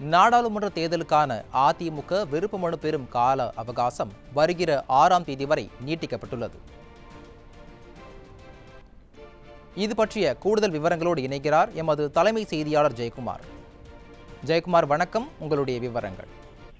நாடாளுமன்ற தேர்தலுக்கான அதிமுக விருப்ப மனு பெறும் கால அவகாசம் வருகிற ஆறாம் தேதி வரை நீட்டிக்கப்பட்டுள்ளது இது பற்றிய கூடுதல் விவரங்களோடு இணைகிறார் எமது தலைமை செய்தியாளர் ஜெயக்குமார் ஜெயக்குமார் வணக்கம் உங்களுடைய விவரங்கள்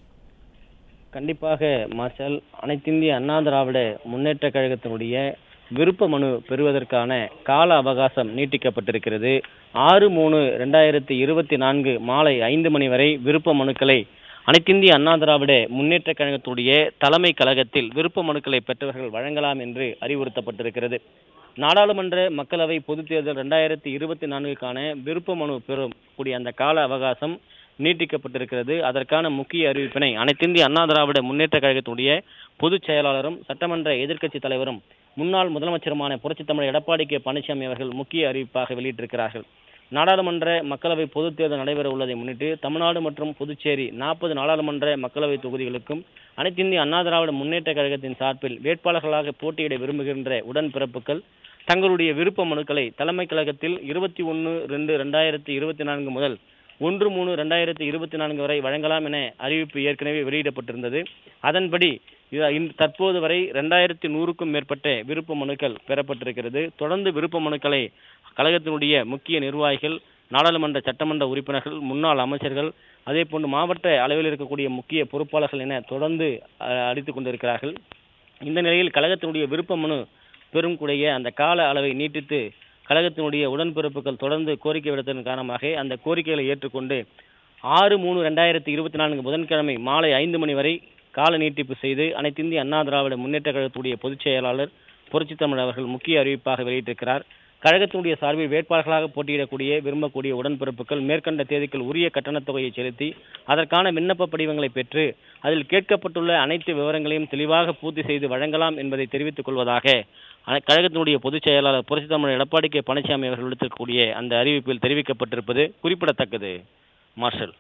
கண்டிப்பாக மார்ஷல் அனைத்திந்திய அண்ணா திராவிட முன்னேற்ற கழகத்தினுடைய விருப்ப மனு பெறுவதற்கான கால அவகாசம் நீட்டிக்கப்பட்டிருக்கிறது ஆறு மூணு ரெண்டாயிரத்தி இருபத்தி நான்கு மாலை ஐந்து மணி வரை விருப்ப மனுக்களை அனைத்திந்திய அண்ணா திராவிட முன்னேற்ற கழகத்துடைய தலைமை கழகத்தில் விருப்ப மனுக்களை பெற்றவர்கள் வழங்கலாம் என்று அறிவுறுத்தப்பட்டிருக்கிறது நாடாளுமன்ற மக்களவை பொதுத் தேர்தல் ரெண்டாயிரத்தி இருபத்தி நான்குக்கான விருப்ப மனு பெறும் கூடிய அந்த கால அவகாசம் நீட்டிக்கப்பட்டிருக்கிறது அதற்கான முக்கிய அறிவிப்பினை அனைத்திந்திய அண்ணா திராவிட முன்னேற்ற கழகத்துடைய பொதுச் செயலாளரும் சட்டமன்ற எதிர்க்கட்சி தலைவரும் முன்னாள் முதலமைச்சருமான புரட்சித் தமிழர் எடப்பாடி கே பழனிசாமி அவர்கள் முக்கிய அறிவிப்பாக வெளியிட்டிருக்கிறார்கள் நாடாளுமன்ற மக்களவை பொதுத் தேர்தல் நடைபெற உள்ளதை முன்னிட்டு தமிழ்நாடு மற்றும் புதுச்சேரி நாற்பது நாடாளுமன்ற மக்களவை தொகுதிகளுக்கும் அனைத்திந்திய அண்ணா திராவிட முன்னேற்ற கழகத்தின் சார்பில் வேட்பாளர்களாக போட்டியிட விரும்புகின்ற உடன்பிறப்புகள் தங்களுடைய விருப்ப மனுக்களை தலைமை கழகத்தில் இருபத்தி ஒன்று ரெண்டு ரெண்டாயிரத்தி இருபத்தி நான்கு முதல் ஒன்று மூணு ரெண்டாயிரத்தி இருபத்தி நான்கு வரை வழங்கலாம் என அறிவிப்பு ஏற்கனவே வெளியிடப்பட்டிருந்தது அதன்படி இது இன்- தற்போது வரை ரெண்டாயிரத்தி நூறுக்கும் மேற்பட்ட விருப்ப மனுக்கள் பெறப்பட்டிருக்கிறது தொடர்ந்து விருப்ப மனுக்களை கழகத்தினுடைய முக்கிய நிர்வாகிகள் நாடாளுமன்ற சட்டமன்ற உறுப்பினர்கள் முன்னாள் அமைச்சர்கள் அதே போன்று மாவட்ட அளவில் இருக்கக்கூடிய முக்கிய பொறுப்பாளர்கள் என தொடர்ந்து அஹ், அளித்துக் கொண்டிருக்கிறார்கள் இந்த நிலையில் கழகத்தினுடைய விருப்ப மனு பெறும் கூடிய அந்த கால அளவை நீட்டித்து கழகத்தினுடைய உடன்பிறப்புகள் தொடர்ந்து கோரிக்கை விடுத்ததன் காரணமாக அந்த கோரிக்கைகளை ஏற்றுக்கொண்டு ஆறு மூணு ரெண்டாயிரத்தி இருபத்தி நான்கு புதன்கிழமை மாலை ஐந்து மணி வரை கால நீட்டிப்பு செய்து அனைத்திந்திய அண்ணா திராவிட முன்னேற்ற கழகத்துடைய பொதுச் செயலாளர் புரட்சித் தமிழ் அவர்கள் முக்கிய அறிவிப்பாக வெளியிட்டிருக்கிறார் கழகத்தினுடைய சார்பில் வேட்பாளர்களாக போட்டியிடக்கூடிய விரும்பக்கூடிய உடன்பிறப்புகள் மேற்கண்ட தேதிக்குள் உரிய கட்டணத் தொகையை செலுத்தி அதற்கான விண்ணப்ப படிவங்களை பெற்று அதில் கேட்கப்பட்டுள்ள அனைத்து விவரங்களையும் தெளிவாக பூர்த்தி செய்து வழங்கலாம் என்பதை தெரிவித்துக் கொள்வதாக அன- கழகத்தினுடைய பொதுச் செயலாளர் புரட்சித் தமிழர் எடப்பாடி கே பழனிசாமி அவர்கள் விடுத்திருக்கக்கூடிய அந்த அறிவிப்பில் தெரிவிக்கப்பட்டிருப்பது குறிப்பிடத்தக்கது மார்ஷல்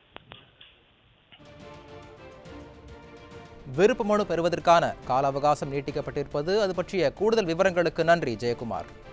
விருப்ப மனு பெறுவதற்கான கால அவகாசம் நீட்டிக்கப்பட்டிருப்பது அது பற்றிய கூடுதல் விவரங்களுக்கு நன்றி ஜெயக்குமார்